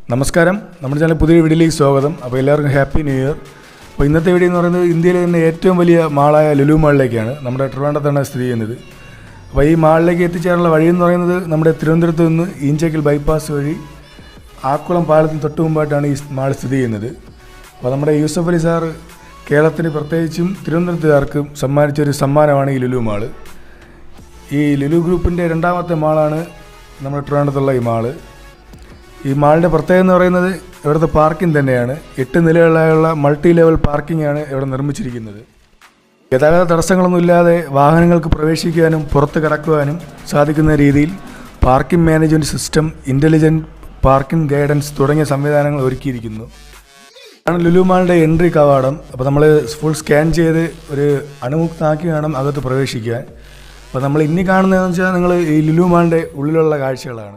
നമസ്കാരം നമ്മുടെ ചാനൽ പുതിയ വീഡിയോയിലേക്ക് സ്വാഗതം അപ്പോൾ എല്ലാവർക്കും ഹാപ്പി ന്യൂ ഇയർ അപ്പോൾ ഇന്നത്തെ വീഡിയോ എന്ന് പറയുന്നത് ഇന്ത്യയിലെ തന്നെ ഏറ്റവും വലിയ മാളായ ലുലു മാളിലേക്കാണ് നമ്മുടെ ട്രിവാൻഡത്താണ് സ്ഥിതി ചെയ്യുന്നത് അപ്പോൾ ഈ മാളിലേക്ക് എത്തിച്ചേരാനുള്ള വഴി എന്ന് പറയുന്നത് നമ്മുടെ തിരുവനന്തപുരത്ത് നിന്ന് ഈഞ്ചക്കൽ ബൈപ്പാസ് വഴി ആക്കുളം പാലത്തിന് തൊട്ട് മുമ്പായിട്ടാണ് ഈ മാൾ സ്ഥിതി ചെയ്യുന്നത് അപ്പോൾ നമ്മുടെ യൂസഫ് അലി സാറ് കേരളത്തിന് പ്രത്യേകിച്ചും തിരുവനന്തപുരത്തുകാർക്കും സമ്മാനിച്ചൊരു സമ്മാനമാണ് ഈ ലുലു മാള് ഈ ലുലു ഗ്രൂപ്പിൻ്റെ രണ്ടാമത്തെ മാളാണ് നമ്മുടെ ട്രിവാൻഡ്രത്തുള്ള ഈ മാള് ഈ മാളിൻ്റെ പ്രത്യേകത എന്ന് പറയുന്നത് ഇവിടുത്തെ പാർക്കിംഗ് തന്നെയാണ് എട്ട് നിലകളിലായുള്ള മൾട്ടി ലെവൽ പാർക്കിംഗ് ആണ് ഇവിടെ നിർമ്മിച്ചിരിക്കുന്നത് ഗതാഗത തടസ്സങ്ങളൊന്നും ഇല്ലാതെ വാഹനങ്ങൾക്ക് പ്രവേശിക്കാനും പുറത്ത് കടക്കുവാനും സാധിക്കുന്ന രീതിയിൽ parking management system intelligent parking guidance തുടങ്ങിയ സംവിധാനങ്ങൾ ഒരുക്കിയിരിക്കുന്നു ആണ് ലുലു മാളിൻ്റെ എൻട്രി കവാടം അപ്പോൾ നമ്മൾ ഫുൾ സ്കാൻ ചെയ്ത് ഒരു അണുമുക്തമാക്കി വേണം അകത്ത് പ്രവേശിക്കാൻ അപ്പോൾ നമ്മൾ ഇനി കാണുന്നതെന്ന് വെച്ചാൽ നിങ്ങൾ ഈ ലുലു മാളിൻ്റെ ഉള്ളിലുള്ള കാഴ്ചകളാണ്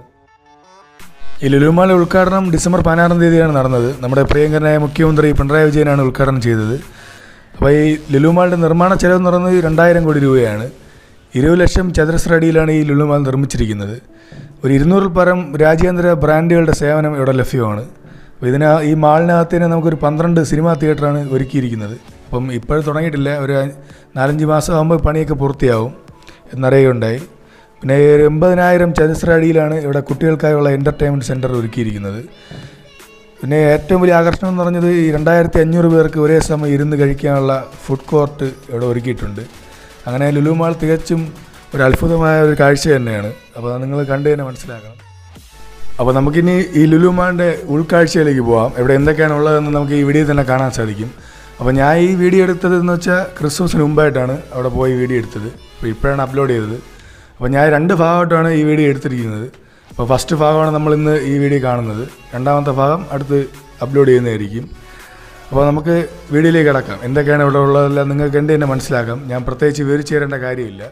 ഈ ലുലുമാളിലെ ഉദ്ഘാടനം ഡിസംബർ പതിനാറാം തീയതിയാണ് നടന്നത് നമ്മുടെ പ്രിയങ്കരനായ മുഖ്യമന്ത്രി പിണറായി വിജയനാണ് ഉദ്ഘാടനം ചെയ്തത് അപ്പോൾ ഈ ലുലുമാളിൻ്റെ നിർമ്മാണ ചെലവ് എന്ന് പറയുന്നത് രണ്ടായിരം കോടി രൂപയാണ് ഇരുപത് ലക്ഷം ചതുരശ്ര അടിയിലാണ് ഈ ലുലുമാൾ നിർമ്മിച്ചിരിക്കുന്നത് ഒരു ഇരുന്നൂറിൽ പരം രാജ്യാന്തര ബ്രാൻഡുകളുടെ സേവനം ഇവിടെ ലഭ്യമാണ് അപ്പോൾ ഇതിന് ഈ മാളിനകത്ത് തന്നെ നമുക്കൊരു പന്ത്രണ്ട് സിനിമാ തിയേറ്ററാണ് ഒരുക്കിയിരിക്കുന്നത് അപ്പം ഇപ്പോഴും തുടങ്ങിയിട്ടില്ല ഒരു നാലഞ്ച് മാസം ആകുമ്പോൾ പണിയൊക്കെ പൂർത്തിയാവും എന്നറിയുകയുണ്ടായി പിന്നെ ഒരു എൺപതിനായിരം ചതുശ്ര അടിയിലാണ് ഇവിടെ കുട്ടികൾക്കായുള്ള എൻ്റർടൈൻമെൻറ്റ് സെൻറ്റർ ഒരുക്കിയിരിക്കുന്നത് പിന്നെ ഏറ്റവും വലിയ ആകർഷണം എന്ന് പറഞ്ഞത് ഈ രണ്ടായിരത്തി അഞ്ഞൂറ് പേർക്ക് ഒരേ സമയം ഇരുന്ന് കഴിക്കാനുള്ള ഫുഡ് കോർട്ട് ഇവിടെ ഒരുക്കിയിട്ടുണ്ട് അങ്ങനെ ലുലു മാൾ തികച്ചും ഒരു അത്ഭുതമായ ഒരു കാഴ്ച തന്നെയാണ് അപ്പോൾ നിങ്ങൾ കണ്ടു തന്നെ മനസ്സിലാക്കണം അപ്പോൾ നമുക്കിനി ഈ ലുലു മാളിൻ്റെ ഉൾക്കാഴ്ചയിലേക്ക് പോകാം ഇവിടെ എന്തൊക്കെയാണ് ഉള്ളതെന്ന് നമുക്ക് ഈ വീഡിയോ തന്നെ കാണാൻ സാധിക്കും അപ്പോൾ ഞാൻ ഈ വീഡിയോ എടുത്തത് എന്ന് വെച്ചാൽ ക്രിസ്മസിന് മുമ്പായിട്ടാണ് അവിടെ പോയി വീഡിയോ എടുത്തത് അപ്പോൾ ഇപ്പോഴാണ് അപ്ലോഡ് ചെയ്തത് അപ്പോൾ ഞാൻ രണ്ട് ഭാഗമായിട്ടാണ് ഈ വീഡിയോ എടുത്തിരിക്കുന്നത് അപ്പോൾ ഫസ്റ്റ് ഭാഗമാണ് നമ്മൾ ഇന്ന് ഈ വീഡിയോ കാണുന്നത് രണ്ടാമത്തെ ഭാഗം അടുത്ത് അപ്ലോഡ് ചെയ്യുന്നതായിരിക്കും അപ്പോൾ നമുക്ക് വീഡിയോയിലേക്ക് കിടക്കാം എന്തൊക്കെയാണ് ഇവിടെ ഉള്ളതെല്ലാം നിങ്ങൾക്ക് കണ്ട് തന്നെ മനസ്സിലാക്കാം ഞാൻ പ്രത്യേകിച്ച് വിവരിച്ചു തരേണ്ട കാര്യമില്ല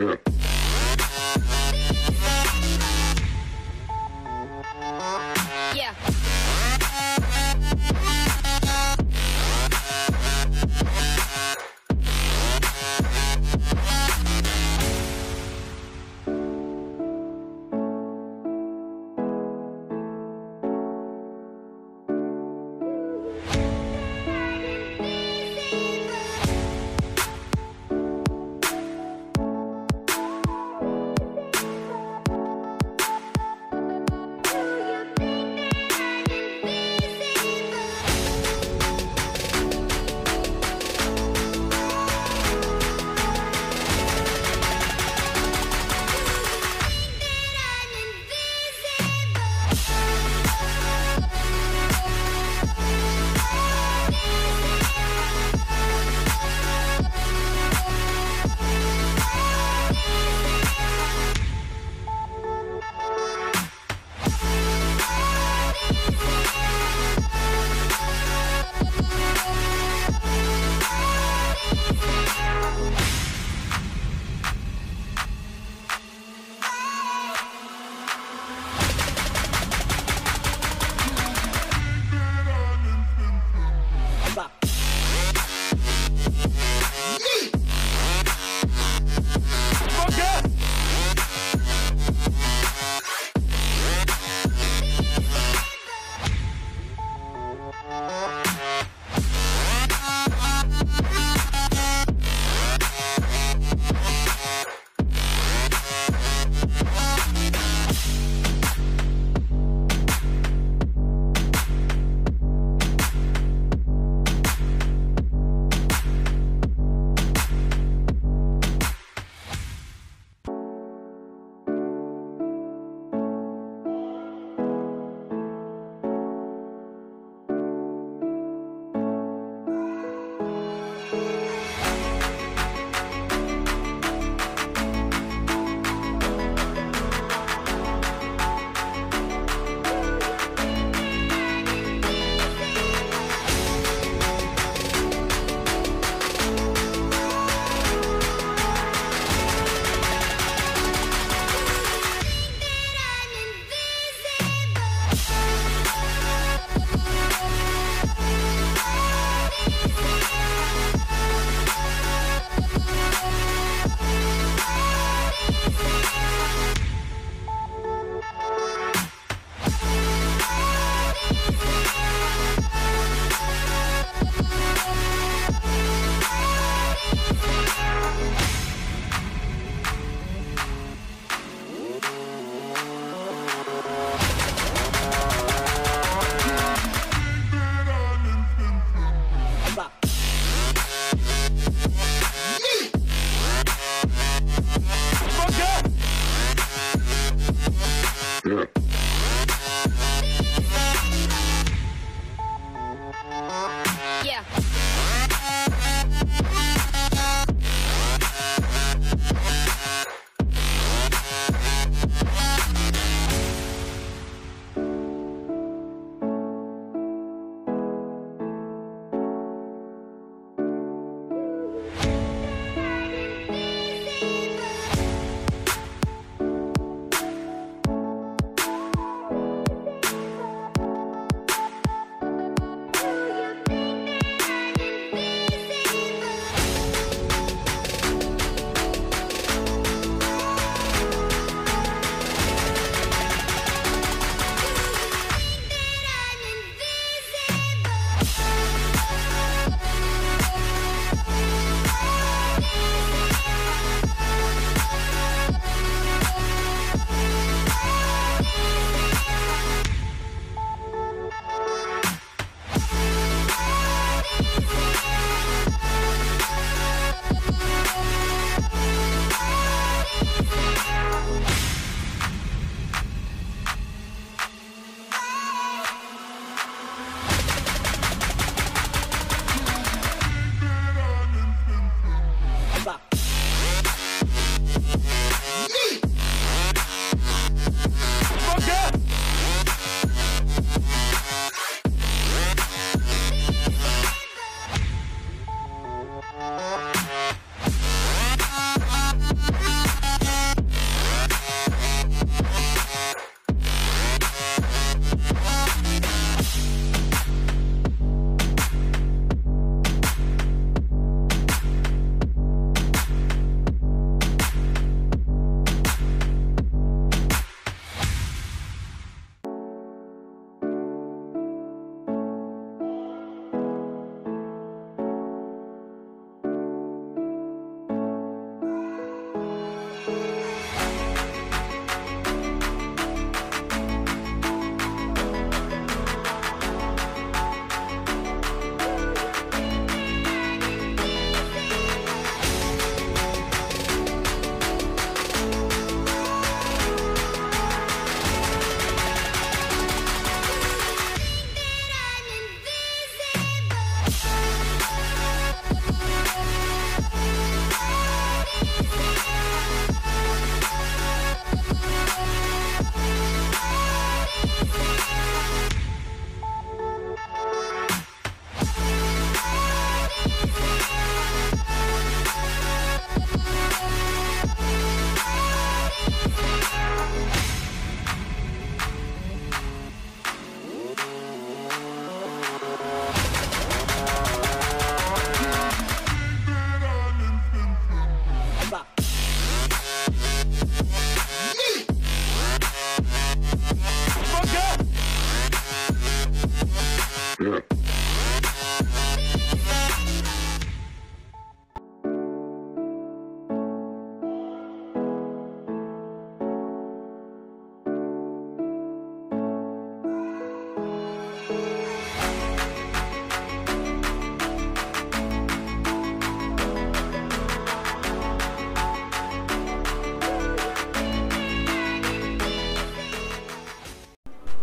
Yeah.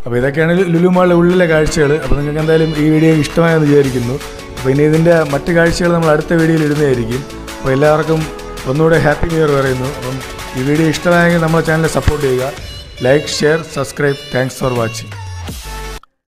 അപ്പോൾ ഇതൊക്കെയാണ് ലുലു മാളിലെ ഉള്ളിലെ കാഴ്ചകൾ അപ്പോൾ നിങ്ങൾക്ക് എന്തായാലും ഈ വീഡിയോ ഇഷ്ടമായെന്ന് വിചാരിക്കുന്നു അപ്പോൾ ഇനി ഇതിൻ്റെ മറ്റ് കാഴ്ചകൾ നമ്മൾ അടുത്ത വീഡിയോയിൽ ഇടുന്നതായിരിക്കും അപ്പോൾ എല്ലാവർക്കും ഒന്നുകൂടെ ഹാപ്പി ന്യൂ ഇയർ പറയുന്നു അപ്പം ഈ വീഡിയോ ഇഷ്ടമായെങ്കിൽ നമ്മുടെ ചാനൽ സപ്പോർട്ട് ചെയ്യുക like share subscribe thanks for watching